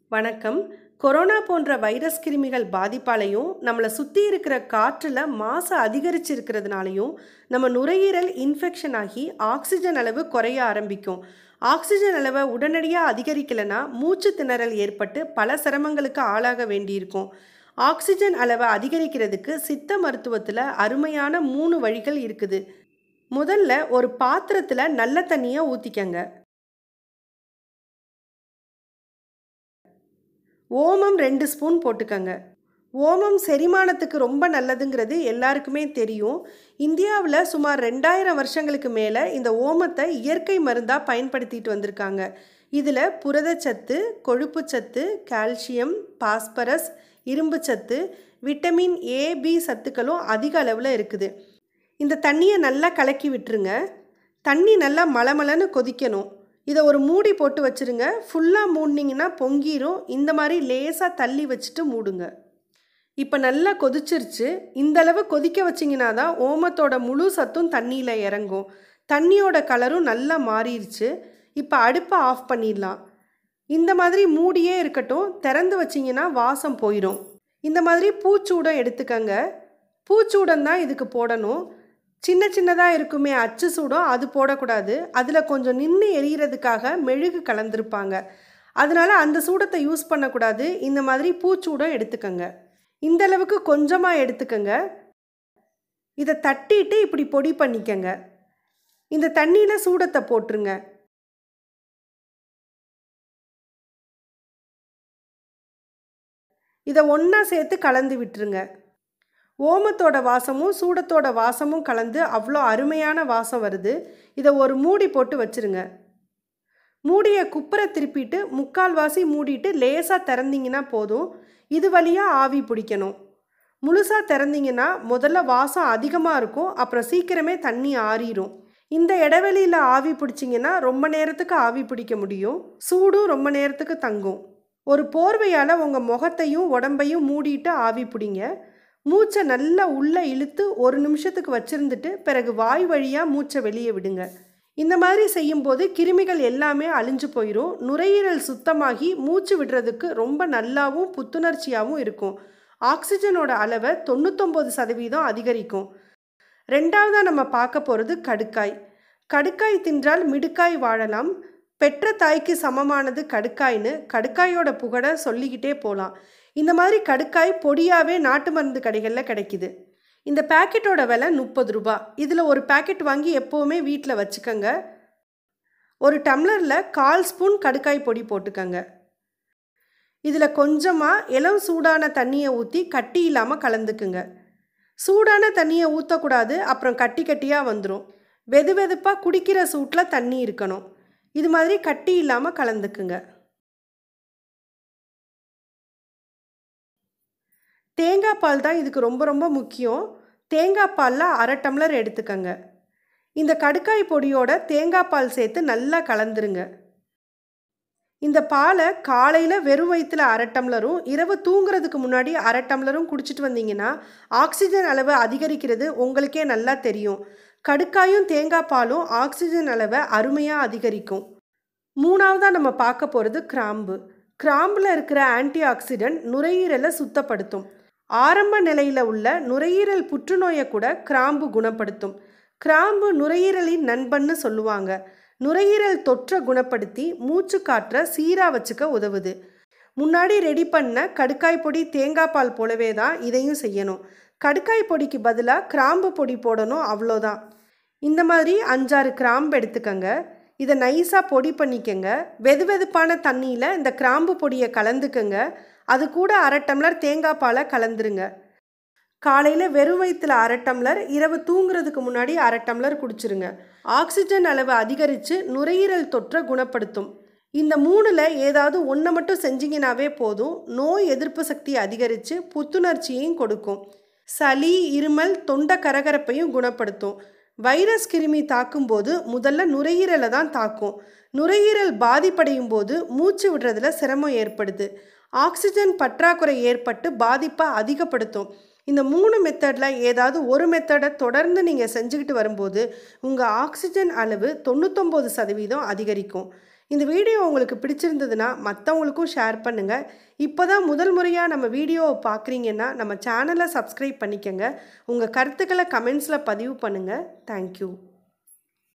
வணக்கம் கொரோனா போன்ற வைரஸ் கிருமிகள் பாதிப்பாலையும் நம்மளை சுற்றி இருக்கிற காற்றில் மாசு அதிகரிச்சிருக்கிறதுனாலையும் நம்ம நுரையீரல் இன்ஃபெக்ஷன் ஆகி ஆக்சிஜன் அளவு குறைய ஆரம்பிக்கும் ஆக்சிஜன் அளவை உடனடியாக அதிகரிக்கலைன்னா மூச்சு திணறல் ஏற்பட்டு பல சிரமங்களுக்கு ஆளாக வேண்டியிருக்கும் ஆக்சிஜன் அளவை அதிகரிக்கிறதுக்கு சித்த மருத்துவத்தில் அருமையான மூணு வழிகள் இருக்குது முதல்ல ஒரு பாத்திரத்தில் நல்ல தண்ணியை ஊற்றிக்கங்க ஓமம் ரெண்டு ஸ்பூன் போட்டுக்கங்க ஓமம் செரிமானத்துக்கு ரொம்ப நல்லதுங்கிறது எல்லாருக்குமே தெரியும் இந்தியாவில் சுமார் ரெண்டாயிரம் வருஷங்களுக்கு மேலே இந்த ஓமத்தை இயற்கை மருந்தாக பயன்படுத்திட்டு வந்திருக்காங்க இதில் புரதச்சத்து கொழுப்புச்சத்து கால்சியம் பாஸ்பரஸ் இரும்புச்சத்து விட்டமின் ஏ பி சத்துக்களும் அதிக அளவில் இருக்குது இந்த தண்ணியை நல்லா கலக்கி விட்டுருங்க தண்ணி நல்லா மலமலன்னு கொதிக்கணும் இதை ஒரு மூடி போட்டு வச்சுருங்க ஃபுல்லாக மூடினீங்கன்னா பொங்கிரும் இந்த மாதிரி லேசாக தள்ளி வச்சுட்டு மூடுங்க இப்போ நல்லா கொதிச்சிருச்சு இந்த அளவு கொதிக்க வச்சிங்கன்னா தான் ஓமத்தோட முழு சத்தும் தண்ணியில் இறங்கும் தண்ணியோட கலரும் நல்லா மாறிடுச்சு இப்போ அடுப்பை ஆஃப் பண்ணிடலாம் இந்த மாதிரி மூடியே இருக்கட்டும் திறந்து வச்சிங்கன்னா வாசம் போயிடும் இந்த மாதிரி பூச்சூடம் எடுத்துக்கங்க பூச்சூடம் தான் இதுக்கு போடணும் சின்ன சின்னதாக இருக்குமே அச்சு சூடம் அது போடக்கூடாது அதில் கொஞ்சம் நின்று எரியறதுக்காக மெழுகு கலந்துருப்பாங்க அதனால் அந்த சூடத்தை யூஸ் பண்ணக்கூடாது இந்த மாதிரி பூச்சூடம் எடுத்துக்கங்க இந்த அளவுக்கு கொஞ்சமாக எடுத்துக்கங்க இதை தட்டிட்டு இப்படி பொடி பண்ணிக்கங்க இந்த தண்ணியில் சூடத்தை போட்டுருங்க இதை ஒன்றா சேர்த்து கலந்து விட்டுருங்க ஓமத்தோட வாசமும் சூடத்தோட வாசமும் கலந்து அவ்வளோ அருமையான வாசம் வருது இதை ஒரு மூடி போட்டு வச்சுருங்க மூடியை குப்பரை திருப்பிட்டு முக்கால்வாசி மூடிட்டு லேசாக திறந்தீங்கன்னா போதும் இது வழியாக ஆவி பிடிக்கணும் முழுசாக திறந்தீங்கன்னா முதல்ல வாசம் அதிகமாக இருக்கும் அப்புறம் சீக்கிரமே தண்ணி ஆறிடும் இந்த இடைவெளியில் ஆவி பிடிச்சிங்கன்னா ரொம்ப நேரத்துக்கு ஆவி பிடிக்க முடியும் சூடும் ரொம்ப நேரத்துக்கு தங்கும் ஒரு போர்வையால் உங்கள் முகத்தையும் உடம்பையும் மூடிட்டு ஆவி பிடிங்க மூச்சை நல்லா உள்ளே இழுத்து ஒரு நிமிஷத்துக்கு வச்சுருந்துட்டு பிறகு வாய் வழியாக மூச்சை வெளியே விடுங்க இந்த மாதிரி செய்யும்போது கிருமிகள் எல்லாமே அழிஞ்சு போயிடும் நுரையீரல் சுத்தமாகி மூச்சு விடுறதுக்கு ரொம்ப நல்லாவும் புத்துணர்ச்சியாகவும் இருக்கும் ஆக்சிஜனோட அளவை தொண்ணூத்தொம்பது சதவீதம் அதிகரிக்கும் ரெண்டாவதாக நம்ம பார்க்க போகிறது கடுக்காய் கடுக்காய் தின்றால் மிடுக்காய் வாழலாம் பெற்ற தாய்க்கு சமமானது கடுக்காய்னு கடுக்காயோட புகழை சொல்லிக்கிட்டே போகலாம் இந்த மாதிரி கடுக்காய் பொடியாகவே நாட்டு மருந்து கடைகளில் கிடைக்குது இந்த பேக்கெட்டோட விலை முப்பது ரூபா இதில் ஒரு பேக்கெட் வாங்கி எப்போவுமே வீட்டில் வச்சுக்கோங்க ஒரு டம்ளரில் கால் ஸ்பூன் கடுக்காய் பொடி போட்டுக்கங்க இதில் கொஞ்சமாக இளம் சூடான தண்ணியை ஊற்றி கட்டி இல்லாமல் கலந்துக்குங்க சூடான தண்ணியை ஊற்றக்கூடாது அப்புறம் கட்டி கட்டியாக வந்துடும் வெது வெதுப்பாக குடிக்கிற சூட்டில் தண்ணி இருக்கணும் இது மாதிரி கட்டி இல்லாமல் கலந்துக்குங்க தேங்காய் பால் தான் இதுக்கு ரொம்ப ரொம்ப முக்கியம் தேங்காய் பாலில் அரை டம்ளர் எடுத்துக்கங்க இந்த கடுக்காய் பொடியோட தேங்காய் பால் சேர்த்து நல்லா கலந்துருங்க இந்த பாலை காலையில் வெறும் வயிற்றில் அரை டம்ளரும் இரவு தூங்குறதுக்கு முன்னாடி அரை டம்ளரும் குடிச்சிட்டு வந்தீங்கன்னா ஆக்சிஜன் அளவை அதிகரிக்கிறது உங்களுக்கே நல்லா தெரியும் கடுக்காயும் தேங்காய் பாலும் ஆக்சிஜன் அளவை அருமையாக அதிகரிக்கும் மூணாவதாக நம்ம பார்க்க போகிறது கிராம்பு கிராம்பில் இருக்கிற ஆன்டி ஆக்சிடென்ட் நுரையீரலை சுத்தப்படுத்தும் ஆரம்ப நிலையில் உள்ள நுரையீரல் புற்றுநோயை கூட கிராம்பு குணப்படுத்தும் கிராம்பு நுரையீரலின் நண்பன்னு சொல்லுவாங்க நுரையீரல் தொற்றை குணப்படுத்தி மூச்சு காற்றை சீராக வச்சுக்க உதவுது முன்னாடி ரெடி பண்ண கடுக்காய் பொடி தேங்காய் பால் போலவே தான் இதையும் செய்யணும் கடுக்காய் பொடிக்கு பதிலாக கிராம்பு பொடி போடணும் அவ்வளோதான் இந்த மாதிரி அஞ்சாறு கிராம்பு எடுத்துக்கங்க இதை நைஸாக பொடி பண்ணிக்கங்க வெது வெதுப்பான தண்ணியில் இந்த கிராம்பு பொடியை கலந்துக்கங்க அது கூட அரை டம்ளர் தேங்காய் பாலை கலந்துருங்க காலையில் வெறும் வயிற்றில் அரை டம்ளர் இரவு தூங்குறதுக்கு முன்னாடி அரை டம்ளர் குடிச்சிருங்க ஆக்சிஜன் அளவு அதிகரித்து நுரையீரல் தொற்றை குணப்படுத்தும் இந்த மூணில் ஏதாவது ஒன்றை மட்டும் செஞ்சீங்கன்னாவே போதும் நோய் எதிர்ப்பு சக்தி அதிகரித்து புத்துணர்ச்சியையும் கொடுக்கும் சளி இருமல் தொண்டை கரகரப்பையும் குணப்படுத்தும் வைரஸ் கிருமி தாக்கும்போது முதல்ல நுரையீரலை தான் தாக்கும் நுரையீரல் பாதிப்படையும் போது மூச்சு விடுறதுல சிரமம் ஏற்படுது ஆக்சிஜன் பற்றாக்குறை ஏற்பட்டு பாதிப்பை அதிகப்படுத்தும் இந்த மூணு மெத்தடில் ஏதாவது ஒரு மெத்தடை தொடர்ந்து நீங்கள் செஞ்சுக்கிட்டு வரும்போது உங்கள் ஆக்சிஜன் அளவு தொண்ணூத்தொம்பது சதவீதம் அதிகரிக்கும் இந்த வீடியோ உங்களுக்கு பிடிச்சிருந்ததுன்னா மற்றவங்களுக்கும் ஷேர் பண்ணுங்கள் இப்போ தான் முதல் முறையாக நம்ம வீடியோவை பார்க்குறீங்கன்னா நம்ம சேனலை சப்ஸ்கிரைப் பண்ணிக்கங்க உங்கள் கருத்துக்களை கமெண்ட்ஸில் பதிவு பண்ணுங்கள் தேங்க்யூ